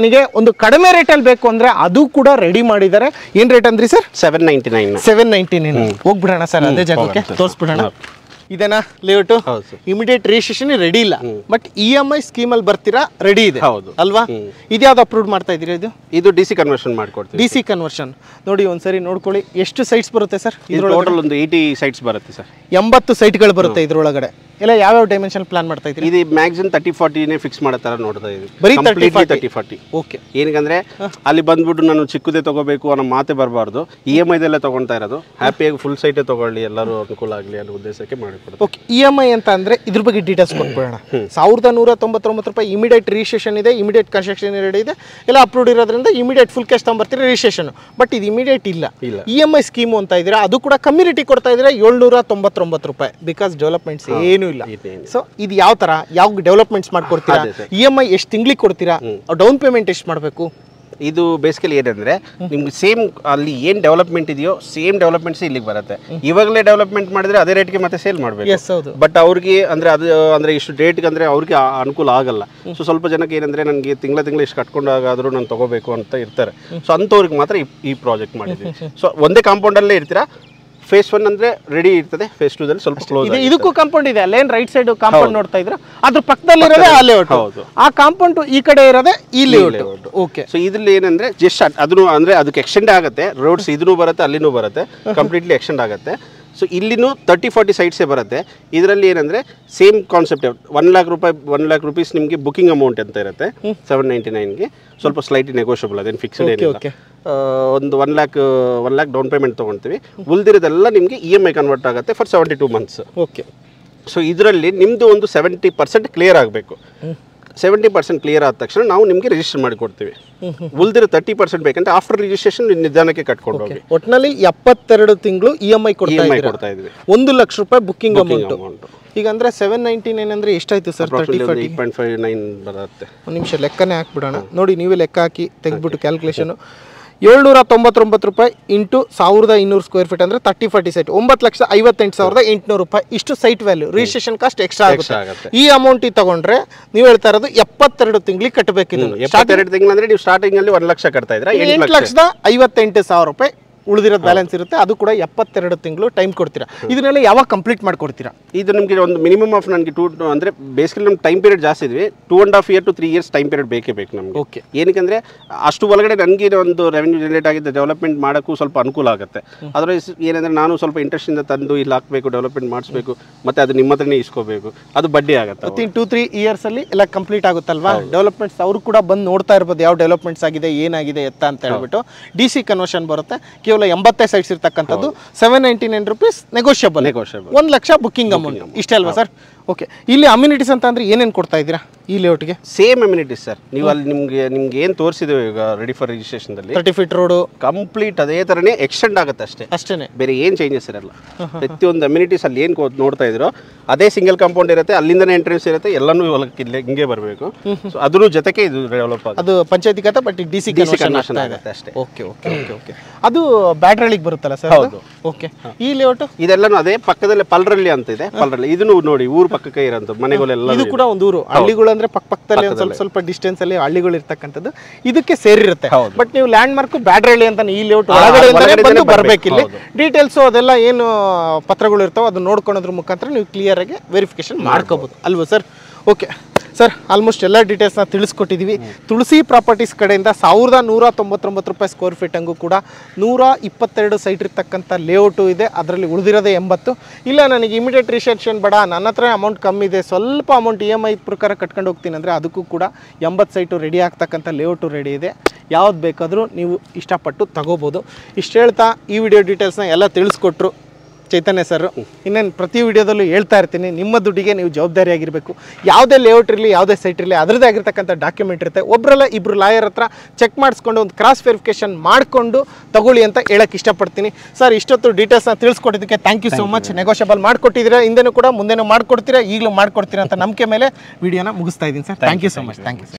ಒಂದು ಕಡಿಮೆ ರೇಟಲ್ಲಿ ಬೇಕು ಅಂದ್ರೆ ಅದು ಕೂಡ ರೆಡಿ ಮಾಡಿದ್ದಾರೆ ಏನ್ ರೇಟ್ ಅಂದ್ರಿ sir seven ninety nine seven ninety nine ಹೋಗ್ಬಿಡೋಣ ಸರ್ ಅದೇ ಜಾಗಕ್ಕೆ ತೋರಿಸ್ಬಿಡೋಣ ಇದೇನಾ ಲೇಔಟು ಹೌದು ಸರ್ ಇಮಿಡಿಯೇಟ್ ರಿಜಿಸ್ಟ್ರೇಷನ್ ರೆಡಿ ಇಲ್ಲ ಬಟ್ ಇ ಎಮ್ ಐ ಸ್ಕೀಮಲ್ಲಿ ಬರ್ತೀರಾ ರೆಡಿ ಇದೆ ಹೌದು. ಅಲ್ವಾ ಇದ್ಯಾವ್ದು ಅಪ್ರೂವ್ ಮಾಡ್ತಾ ಇದೀರಾ ಇದು ಇದು ಡಿ ಸಿ ಕನ್ವರ್ಷನ್ ಮಾಡ್ಕೊಡ್ತೀವಿ ಡಿ ಸಿ ಕನ್ವರ್ಷನ್ ನೋಡಿ ಒಂದ್ಸರಿ ನೋಡ್ಕೊಳ್ಳಿ ಎಷ್ಟು ಸೈಟ್ಸ್ ಬರುತ್ತೆ ಸರ್ ಇದು ಟೋಟಲ್ ಒಂದು ಏಯ್ಟಿ ಸೈಟ್ಸ್ ಬರುತ್ತೆ ಸರ್ ಎಂಬತ್ತು ಸೈಟ್ಗಳು ಬರುತ್ತೆ ಇದ್ರೊಳಗಡೆ ಎಲ್ಲ ಯಾವ್ಯಾವ ಡೈಮೆನ್ಷನ್ ಪ್ಲಾನ್ ಮಾಡ್ತಾ ಇದ್ರಿ ಇದು ಮ್ಯಾಕ್ಸಿಮಮ್ ತರ್ಟಿ ಫಾರ್ಟಿನೇ ಫಿಕ್ಸ್ ಮಾಡೋ ಥರ ನೋಡ್ತಾ ಬರೀ ಇದ್ದೀವಿ 30, 40? ತರ್ಟಿ ಫಾರ್ಟಿ ಓಕೆ ಏನಕ್ಕಂದ್ರೆ ಅಲ್ಲಿ ಬಂದ್ಬಿಟ್ಟು ನಾನು ಚಿಕ್ಕದೇ ತಗೋಬೇಕು ಅನ್ನೋ ಮಾತೆ ಬರಬಾರ್ದು ಇ ಎಮ್ ಐದಲ್ಲೇ ತಗೊಳ್ತಾ ಇರೋದು ಹ್ಯಾಪಿಯಾಗಿ ಫುಲ್ ಸೈಟೇ ತಗೊಳ್ಳಿ ಎಲ್ಲರೂ ಅನುಕೂಲ ಆಗಲಿ ಅನ್ನೋ ಉದ್ದೇಶಕ್ಕೆ ಮಾಡಿಕೊಡ್ತೀವಿ ಓಕೆ ಇ ಎಮ್ ಐ ಅಂತ ಅಂದ್ರೆ ಇದ್ರ ಬಗ್ಗೆ ಡೀಟೇಲ್ಸ್ ಕೊಟ್ಬಿಡೋಣ ಸಾವಿರದ ನೂರ ತೊಂಬತ್ತೊಂಬತ್ತು ರೂಪಾಯಿ ಇಮಿಡಿಯೇಟ್ ರಿಜಿಸ್ಟ್ರೇಷನ್ ಇದೆ ಇಮಿಡಿಯೇಟ್ ಕನ್ಸ್ಟ್ರಕ್ಷನ್ ರೆಡಿ ಇದೆ ಎಲ್ಲ ಅಪ್ರೂವ್ಡ್ ಇರೋದ್ರಿಂದ ಇಮಿಡಿಯೇಟ್ ಫುಲ್ ಕ್ಯಾಶ್ ತಗೊಂಬರ್ತೀರಿ ರಿಜಿಸ್ಟ್ರೇಷನ್ ಬಟ್ ಇದು ಇಮಿಡಿಯೇಟ್ ಇಲ್ಲ ಇಲ್ಲ. ಇ ಎಮ್ ಐ ಸ್ಕೀಮು ಅಂತ ಇದ್ದೀರಾ ಅದು ಕೂಡ ಕಮ್ಯುನಿಟಿ ಕೊಡ್ತಾ ಇದ್ದೀರಾ ಏಳ್ನೂರ ತೊಂಬತ್ತೊಂಬತ್ತು ರೂಪಾಯಿ ಬಿಕಾಸ್ ಡೆವಲಪ್ಮೆಂಟ್ಸ್ ಏನೂ ಇಲ್ಲ ಇದೇನಿಲ್ಲ. ಸೊ ಇದು ಯಾವ ತರ ಯಾವ ಡೆವಲಪ್ಮೆಂಟ್ಸ್ ಮಾಡ್ಕೊಡ್ತೀರಾ ಅದೇ sir. ಇ ಎಮ್ ಐ ಎಷ್ಟು ತಿಂಗ್ಳಿಗೆ ಕೊಡ್ತೀರಾ ಡೌನ್ ಪೇಮೆಂಟ್ ಎಷ್ಟು ಮಾಡಬೇಕು ಇದು ಬೇಸಿಕಲಿ ಏನಂದ್ರೆ ನಿಮ್ಗೆ ಸೇಮ್ ಅಲ್ಲಿ ಏನ್ ಡೆವಲಪ್ಮೆಂಟ್ ಇದೆಯೋ ಸೇಮ್ ಡೆವಲಪ್ಮೆಂಟ್ಸ್ ಇಲ್ಲಿಗೆ ಬರುತ್ತೆ ಇವಾಗಲೇ ಡೆವಲಪ್ಮೆಂಟ್ ಮಾಡಿದ್ರೆ ಅದೇ ರೇಟ್ಗೆ ಮತ್ತೆ ಸೇಲ್ ಮಾಡಬೇಕು ಎಸ್ ಹೌದು ಬಟ್ ಅವ್ರಿಗೆ ಅಂದ್ರೆ ಅದು ಅಂದ್ರೆ ಇಷ್ಟು ಡೇಟ್ಗೆ ಅಂದ್ರೆ ಅವ್ರಿಗೆ ಆ- ಅನುಕೂಲ ಆಗಲ್ಲ ಸೊ ಸ್ವಲ್ಪ ಜನಕ್ಕೆ ಏನಂದ್ರೆ ನನಗೆ ತಿಂಗಳ ತಿಂಗಳ ಇಷ್ಟು ಕಟ್ಕೊಂಡಾಗಾದ್ರೂ ನಾನು ತಗೋಬೇಕು ಅಂತ ಇರ್ತಾರೆ ಸೊ ಅಂಥವ್ರಿಗೆ ಮಾತ್ರ ಈ- ಈ ಪ್ರಾಜೆಕ್ಟ್ ಮಾಡಿದ್ವಿ ಸೊ ಒಂದೇ ಕಾಂಪೌಂಡಲ್ಲೇ ಇರ್ತೀರಾ ಫೇಸ್ ಒನ್ ಅಂದ್ರೆ ರೆಡಿ ಇರ್ತದೆ ಫೇಸ್ ಟೂ ದಲ್ಲಿ ಸ್ವಲ್ಪ ಕ್ಲೋಸ್ ಇದು ಇದಕ್ಕೂ ಕಾಂಪೌಂಡ್ ಇದೆ ಅಲ್ಲೇನ್ ರೈಟ್ ಸೈಡ್ ಕಾಂಪೌಂಡ್ ನೋಡ್ತಾ ಇದ್ರ ಅದ್ರ ಪಕ್ಕದಲ್ಲಿರೋದೇ ಆ ಲೇಔಟ್ ಹೌದು. ಆ ಕಾಂಪೌಂಡ್ ಈ ಕಡೆ ಇರೋದೇ ಈ ಲೇಔಟ್ ಓಕೆ ಸೊ ಇದ್ರಲ್ಲಿ ಏನಂದ್ರೆ ಜಸ್ಟ್ ಅದನ್ನು ಅಂದ್ರೆ ಅದಕ್ಕೆ ಎಕ್ಸ್ಟೆಂಡ್ ಆಗುತ್ತೆ ರೋಡ್ಸ್ ಇದನ್ನು ಬರುತ್ತೆ ಅಲ್ಲಿನೂ ಬರುತ್ತೆ ಕಂಪ್ಲೀಟ್ಲಿ ಎಕ್ಸ್ಟೆಂಡ್ ಆಗುತ್ತೆ ಸೊ ಇಲ್ಲಿನೂ ತರ್ಟಿ ಫಾರ್ಟಿ ಸೈಟ್ಸೇ ಬರುತ್ತೆ ಇದರಲ್ಲಿ ಏನಂದ್ರೆ ಸೇಮ್ ಕಾನ್ಸೆಪ್ಟ್ ಒನ್ ಲ್ಯಾಕ್ ರೂಪಾಯಿ ಒನ್ ಲ್ಯಾಕ್ ರುಪೀಸ್ ನಿಮಗೆ ಬುಕಿಂಗ್ ಅಮೌಂಟ್ ಅಂತ ಇರುತ್ತೆ ಸೆವೆನ್ ನೈಂಟಿ ನೈನ್ಗೆ ಸ್ವಲ್ಪ ಸ್ಲೈಟ್ ನೆಗೋಷಿಯಬಲ್ ಅದೇನು ಫಿಕ್ಸ್ಡ್ ಏನಿಲ್ಲ okay. ಆ, ಒಂದು one lakh one lakh down payment ತೊಗೊಳ್ತೀವಿ ಉಳಿದಿರೋದೆಲ್ಲ ನಿಮಗೆ ಇ ಎಮ್ ಐ ಕನ್ವರ್ಟ್ ಆಗುತ್ತೆ for seventy two months okay so ಇದರಲ್ಲಿ ನಿಮ್ಮದು ಒಂದು ಸೆವೆಂಟಿ ಪರ್ಸೆಂಟ್ ಕ್ಲಿಯರ್ ಆಗಬೇಕು ಸೆವೆಂಟಿ ಪರ್ಸೆಂಟ್ ಕ್ಲಿಯರ್ ಆದ ತಕ್ಷಣ ನಾವು ನಿಮಗೆ ರಿಜಿಸ್ಟರ್ ಮಾಡಿ ಕೊಡ್ತೀವಿ ಉಳಿದಿರೋ ತರ್ಟಿ ಪರ್ಸೆಂಟ್ ಬೇಕಂದ್ರೆ ಆಫ್ಟರ್ ರಿಜಿಸ್ಟ್ರೇಷನ್ ನಿಧಾನಕ್ಕೆ ಕಟ್ಕೊಂಡು ಹೋಗಿ ಒಟ್ನಲ್ಲಿ ಎಪ್ಪತ್ತೆರಡು ತಿಂಗಳು ಇ ಎಮ್ ಐ ಇ ಕೊಡ್ತಾ ಎಮ್ ಐ ಇದ್ದೀರಾ ಕೊಡ್ತಾ ಇದ್ವಿ ಒಂದು ಲಕ್ಷ ರೂಪಾಯಿ ಬುಕ್ಕಿಂಗ್ ಅಮೌಂಟ್ ಅಮೌಂಟ್ ಈಗ ಅಂದ್ರೆ ಸೆವೆನ್ ನೈಂಟಿ ನೈನ್ ಅಂದ್ರೆ ಎಷ್ಟಾಯ್ತು ಸರ್ ತರ್ಟಿ ಒಂದು forty eight point five nine ಬರುತ್ತೆ ಒಂದು ನಿಮಿಷ ಲೆಕ್ಕನೇ ಹಾಕ್ಬಿಡೋಣ ನೋಡಿ ನೀವೇ ಲೆಕ್ಕ ಹಾಕಿ ತೆಗೆದ್ಬಿಟ್ಟು ಕ್ಯಾಲ್ಕುಲೇಷನ್ ಏಳ್ನೂರ ತೊಂಬತ್ತೊಂಬತ್ತು ರೂಪಾಯಿ ಇಂಟು ಸಾವಿರದ ಇನ್ನೂರು ಸ್ಕ್ವೇರ್ ಫೀಟ್ ಅಂದ್ರೆ ತರ್ಟಿ ಫಾರ್ಟಿ ಸೈಟ್ ಒಂಬತ್ತು ಲಕ್ಷ ಐವತ್ತೆಂಟು ಸಾವಿರದ ಎಂಟುನೂರು ರೂಪಾಯಿ ಇಷ್ಟು site value registration cost extra Extra ಆಗುತ್ತೆ ಆಗುತ್ತೆ. ಈ ಅಮೌಂಟ್ ತಗೊಂಡ್ರೆ ನೀವು ಹೇಳ್ತಾ ಇರೋದು ಎಪ್ಪತ್ತೆರಡು ತಿಂಗಳಿಗೆ ಕಟ್ಟಬೇಕಿದ್ದು ಎಪ್ಪತ್ತೆರಡು ತಿಂಗಳು ಅಂದ್ರೆ ನೀವು ಸ್ಟಾರ್ಟಿಂಗ್ ಅಲ್ಲಿ ಒಂದು ಲಕ್ಷ ಕಟ್ತಾ ಇದ್ರೆ ಎಂಟು ಎಂಟು ಲಕ್ಷ ಲಕ್ಷದ ಐವತ್ತೆಂಟು ಸಾವಿರ ರೂಪಾಯಿ ಉಳಿದಿರೋದು ಬ್ಯಾಲೆನ್ಸ್ ಇರುತ್ತೆ ಅದು ಕೂಡ ಎಪ್ಪತ್ತೆರಡು ತಿಂಗಳು ಟೈಮ್ ಕೊಡ್ತೀರಾ ಇದನ್ನೆಲ್ಲ ಯಾವಾಗ ಕಂಪ್ಲೀಟ್ ಮಾಡ್ಕೊಡ್ತೀರಾ ಇದು ನಿಮಗೆ ಒಂದು ಮಿನಿಮಮ್ ಆಫ್ ನನಗೆ ಟೂ ಅಂದರೆ ಬೇಸಿಕಲಿ ನಮ್ಮ ಟೈಮ್ ಪೀರಿಯಡ್ ಜಾಸ್ತಿ ಇದ್ವಿ two and half year to three years time period ಬೇಕೇ ಬೇಕು ನಮಗೆ ಓಕೆ ಏನಕ್ಕಂದ್ರೆ ಅಷ್ಟು ಒಳಗಡೆ ನನಗೆ ಒಂದು ರೆವೆನ್ಯೂ ಜನರೇಟ್ ಆಗಿದ್ದ ಡೆವಲಪ್ಮೆಂಟ್ ಮಾಡೋಕ್ಕೂ ಸ್ವಲ್ಪ ಅನುಕೂಲ ಆಗುತ್ತೆ ಅದರ್ವೈಸ್ ಏನಂದ್ರೆ ನಾನು ಸ್ವಲ್ಪ interest ಇಂದ ತಂದು ಇಲ್ಲಿ ಹಾಕಬೇಕು ಡೆವಲಪ್ಮೆಂಟ್ ಮಾಡಿಸ್ಬೇಕು ಮತ್ತೆ ಅದು ನಿಮ್ಮ ಹತ್ರನೇ ಇಸ್ಕೋಬೇಕು ಅದು ಬಡ್ಡಿ ಆಗುತ್ತೆ ಅವಾಗ. ವಿತಿನ್ ಟೂ ತ್ರೀ ಇಯರ್ಸ್ ಅಲ್ಲಿ ಎಲ್ಲ ಕಂಪ್ಲೀಟ್ ಆಗುತ್ತಲ್ವಾ ಡೆವಲಪ್ಮೆಂಟ್ಸ್ ಅವರು ಕೂಡ ಬಂದು ನೋಡ್ತಾ ಇರ್ಬೋದು ಯಾವ ಡೆವಲಪ್ಮೆಂಟ್ಸ್ ಆಗಿದೆ ಏನಾಗಿದೆ ಎತ್ತ ಅಂತ ಹೇಳ್ಬಿಟ್ಟು ಡಿ ಸಿ ಕನ್ವರ್ಷನ್ ಬರುತ್ತೆ ಕೇವಲ ಎಂಬತ್ತೇ ಸೈಟ್ಸ್ ಇರ್ತಕ್ಕಂಥದ್ದು seven ninety nine rupees negotiable Negotiable. ಒಂದು ಲಕ್ಷ ಬುಕ್ಕಿಂಗ್ ಅಮೌಂಟ್ ಇಷ್ಟೇ ಅಲ್ವಾ ಸರ್ ಓಕೆ ಇಲ್ಲಿ ಅಮ್ಯುನಿಟೀಸ್ ಅಂತ ಅಂದ್ರೆ ಏನೇನು ಕೊಡ್ತಾ ಇದ್ದೀರಾ ಈ ಲೇಔಟ್ಗೆ ಸೇಮ್ ಅಮ್ಯುನಿಟೀಸ್ ಸರ್ ನೀವು ಅಲ್ಲಿ ನಿಮಗೆ ನಿಮ್ಗೆ ಏನು ತೋರಿಸಿದ್ದೇವೆ ಈಗ ರೆಡಿ ಫಾರ್ ರಿಜಿಸ್ಟ್ರೇಷನ್ದಲ್ಲಿ ತರ್ಟಿ ಫೀಟ್ ರೋಡು ಕಂಪ್ಲೀಟ್ ಅದೇ ಥರನೇ ಎಕ್ಸ್ಟೆಂಡ್ ಆಗುತ್ತೆ ಅಷ್ಟೇ ಅಷ್ಟೇನೆ ಬೇರೆ ಏನು ಚೇಂಜಸ್ ಇರಲ್ಲ ಪ್ರತಿಯೊಂದು ಅಮ್ಯುನಿಟೀಸ್ ಅಲ್ಲಿ ಏನು ನೋಡ್ತಾ ಇದ್ರೋ ಅದೇ ಸಿಂಗಲ್ ಕಾಂಪೌಂಡ್ ಇರುತ್ತೆ ಅಲ್ಲಿಂದನೇ ಎಂಟ್ರೆನ್ಸ್ ಇರುತ್ತೆ ಎಲ್ಲನೂ ಹೊಲಕ್ಕೆ ಇಲ್ಲೇ ಹಿಂಗೆ ಬರಬೇಕು ಸೊ ಅದ್ರ ಜೊತೆಗೆ ಇದು ಡೆವಲಪ್ ಆಗುತ್ತೆ ಅದು ಪಂಚಾಯತಿ ಖಾತೆ but D C D C conversion conversion ಆಗ್ತಾ ಇದೆ ಆಗುತ್ತೆ ಅಷ್ಟೇ ಓಕೆ ಓಕೆ ಓಕೆ ಓಕೆ ಅದು ಬ್ಯಾಟ್ರಳಿಗೆ ಬರುತ್ತಲ್ಲ ಸರ್ ಹೌದು. ಓಕೆ ಈ ಲೇಔಟು ಇದೆಲ್ಲನೂ ಅದೇ ಪಕ್ಕದಲ್ಲೇ ಪಲ್ರಳ್ಳಿ ಅಂತ ಇದೆ ಪಲ್ರಳ್ಳಿ ಇದನ್ನು ನೋಡಿ ಊರು ಪಕ್ಕಕ್ಕೆ ಇರೋಂಥ ಮನೆಗಳೆಲ್ಲ ಇದು ಕೂಡ ಒಂದು ಊರು ಹಳ್ಳಿಗಳು ಅಂದ್ರೆ ಪಕ್ಕ ಪಕ್ಕದಲ್ಲಿ ಒಂದು ಸ್ವಲ್ಪ ಸ್ವಲ್ಪ ಡಿಸ್ಟೆನ್ಸ್ ಅಲ್ಲಿ ಹಳ್ಳಿಗಳು ಇರ್ತಕ್ಕಂಥದ್ದು ಇದಕ್ಕೆ ಸೇರಿರುತ್ತೆ ಹೌದು. ಬಟ್ ನೀವು ಲ್ಯಾಂಡ್ ಮಾರ್ಕ್ ಬ್ಯಾಡ್ರಳ್ಳಿ ಅಂತ ಈ ಲೇಔಟ್ ಆ, ಒಳಗಡೆ ಒಳಗಡೆಯಿಂದನೇ ಬಂದು ಬರ್ಬೇಕು. ಬರ್ಬೇಕಿಲ್ಲಿ ಡೀಟೇಲ್ಸ್ ಅದೆಲ್ಲ ಏನು ಪತ್ರಗಳು ಇರ್ತಾವೆ ಅದನ್ನ ನೋಡ್ಕೊಳೋದ್ರ ಮುಖಾಂತರ ನೀವು ಕ್ಲಿಯರ್ ಆಗಿ ವೆರಿಫಿಕೇಶನ್ ಮಾಡ್ಕೋಬಹುದು ಅಲ್ವಾ ಸರ್ ಓಕೆ ಸರ್ ಆಲ್ಮೋಸ್ಟ್ ಎಲ್ಲ ಡೀಟೇಲ್ಸ್ನ ತಿಳಿಸ್ಕೊಟ್ಟಿದ್ದೀವಿ ತುಳಸಿ ಪ್ರಾಪರ್ಟೀಸ್ ಕಡೆಯಿಂದ ಸಾವಿರದ ನೂರ ತೊಂಬತ್ತೊಂಬತ್ತು ರೂಪಾಯಿ ಸ್ಕ್ವೇರ್ ಫೀಟಂಗೂ ಕೂಡ ನೂರ ಇಪ್ಪತ್ತೆರಡು ಸೈಟ್ ಇರ್ತಕ್ಕಂಥ ಲೇಔಟು ಇದೆ ಅದರಲ್ಲಿ ಉಳಿದಿರೋದೇ ಎಂಬತ್ತು ಇಲ್ಲ ನನಗೆ ಇಮಿಡಿಯೇಟ್ ರಿಸೆಪ್ಷನ್ ಬೇಡ ನನ್ನ ಹತ್ರ ಅಮೌಂಟ್ ಕಮ್ಮಿ ಇದೆ ಸ್ವಲ್ಪ ಅಮೌಂಟ್ ಇ ಎಮ್ ಐ ಪ್ರಕಾರ ಕಟ್ಕೊಂಡು ಹೋಗ್ತೀನಿ ಅಂದರೆ ಅದಕ್ಕೂ ಕೂಡ ಎಂಬತ್ತು ಸೈಟು ರೆಡಿ ಆಗ್ತಕ್ಕಂಥ ಲೇಔಟು ರೆಡಿ ಇದೆ ಯಾವ್ದು ಬೇಕಾದರೂ ನೀವು ಇಷ್ಟಪಟ್ಟು ತಗೋಬೋದು ಇಷ್ಟು ಹೇಳ್ತಾ ಈ ವಿಡಿಯೋ ಡೀಟೇಲ್ಸ್ನ ಎಲ್ಲ ತಿಳಿಸ್ಕೊಟ್ರು ಚೈತನ್ಯ ಸರ್ ಇನ್ನೇನು ಪ್ರತಿ ವಿಡಿಯೋದಲ್ಲೂ ಹೇಳ್ತಾ ಇರ್ತೀನಿ ನಿಮ್ಮ ದುಡ್ಡಿಗೆ ನೀವು ಜವಾಬ್ದಾರಿಯಾಗಿರಬೇಕು ಯಾವುದೇ ಲೇಔಟ್ ಇರಲಿ ಯಾವುದೇ ಸೈಟ್ ಇರಲಿ ಅದರದ್ದೇ ಆಗಿರ್ತಕ್ಕಂಥ ಡಾಕ್ಯುಮೆಂಟ್ ಇರುತ್ತೆ ಒಬ್ಬರಲ್ಲ ಇಬ್ಬರು ಲಾಯರ್ ಹತ್ರ ಚೆಕ್ ಮಾಡಿಸ್ಕೊಂಡು ಒಂದು ಕ್ರಾಸ್ ವೆರಿಫಿಕೇಶನ್ ಮಾಡಿಕೊಂಡು ತಗೊಳ್ಳಿ ಅಂತ ಹೇಳಕ್ಕೆ ಇಷ್ಟಪಡ್ತೀನಿ ಸರ್ ಇಷ್ಟೊತ್ತು ಡೀಟೇಲ್ಸ್ನ ತಿಳಿಸ್ಕೊಟ್ಟಿದ್ದಕ್ಕೆ thank you so much negotiable ಮಾಡಿಕೊಟ್ಟಿದ್ದೀರಾ ಹಿಂದೆನೂ ಕೂಡ ಮುಂದೆನೂ ಮಾಡಿಕೊಡ್ತೀರಾ ಈಗಲೂ ಮಾಡಿಕೊಡ್ತೀರಾ ಅಂತ ನಂಬಿಕೆ ಮೇಲೆ ವಿಡಿಯೋನ ಮುಗಿಸ್ತಾ ಇದ್ದೀನಿ sir thank you so much thank you